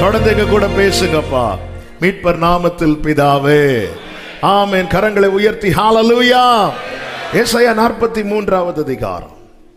தொடர்ந்து எங்க கூட பேசுங்கப்பா மீட்பர் நாமத்தில் பிதாவே ஆமென் கரங்களை உயர்த்தி ஹalleluya ஏசாயா நாற்பத்தி மூன்றாவது அதிகாரம்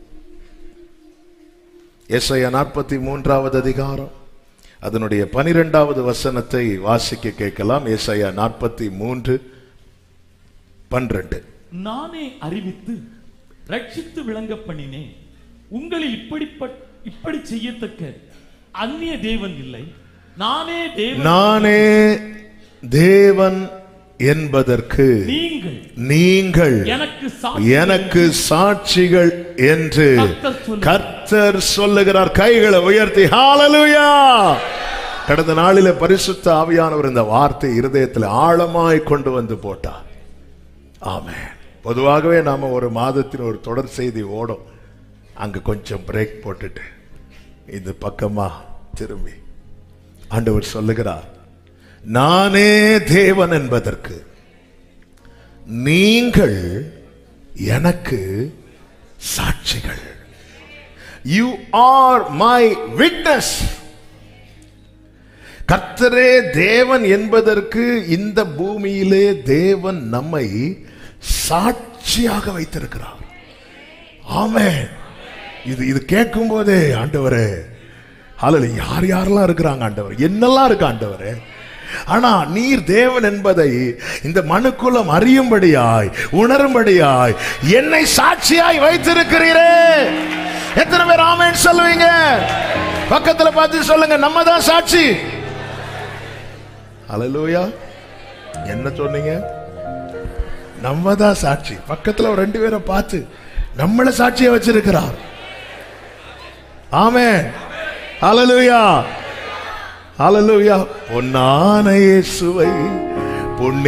ஏசாயா நாற்பத்தி மூன்றாவது அதிகாரம் அதனுடைய பனிரெண்டாவது வசனத்தை வாசிக்க கேட்கலாம் ஏசாயா நாற்பத்தி மூன்று பன்னிரண்டு நானே அறிவித்து ரட்சித்து விளங்க பண்ணினேன் உங்களில் இப்படிப்பட் இப்படி செய்யத்தக்க அந்நிய தேவன் இல்லை நானே தேவன் நானே தேவன் என்பதற்கு நீங்கள் நீங்கள் எனக்கு சாட்சி எனக்கு சாட்சிகள் என்று கர்த்தர் சொல்லுகிறார். கர்த்தர் சொல்லுகிறார் கைகளை உயர்த்தி ஹalleluya கடந்த நாளிலே பரிசுத்த ஆவியானவர் இந்த வார்த்தை இருதயத்தில் ஆழமாய் கொண்டு வந்து போட்டார் ஆமென் பொதுவாகவே நாம ஒரு மாதத்தின் ஒரு தொடர் செய்தி ஓடும் அங்க கொஞ்சம் பிரேக் போட்டுட்டு இந்த பக்கமா திரும்பி ஆண்டவர் சொல்லுகிறார் நானே தேவன் என்பதற்கு நீங்கள் எனக்கு சாட்சிகள் யூ ஆர் மை விட்னஸ் கர்த்தரே தேவன் என்பதற்கு இந்த பூமியிலே தேவன் நம்மை சாட்சியாக வைத்திருக்கிறார் ஆமென் இது இது கேட்கும் போதே ஆண்டவரே ஹalleluya யார் யாரெல்லாம் இருக்கிறாங்க ஆண்டவர் என்னெல்லாம் இருக்கு ஆண்டவரே ஆனா நீர் தேவன் என்பதை இந்த மனுக்குலம் அறியும்படியாய் உணரும்படியாய் என்னை சாட்சியாய் வைத்திருக்கிறீரே எத்தனை பேர் ஆமென் சொல்லுவீங்க பக்கத்துல பார்த்து சொல்லுங்க நம்ம தான் சாட்சி ஹalleluya என்ன சொன்னீங்க நம்ம தான் சாட்சி பக்கத்துல ஒரு ரெண்டு பேரை பார்த்து நம்மள சாட்சியா வச்சிருக்கிறார் ஆமென் ஹalleluya ஹalleluya பொன்னான இயேசுவை பொன்னி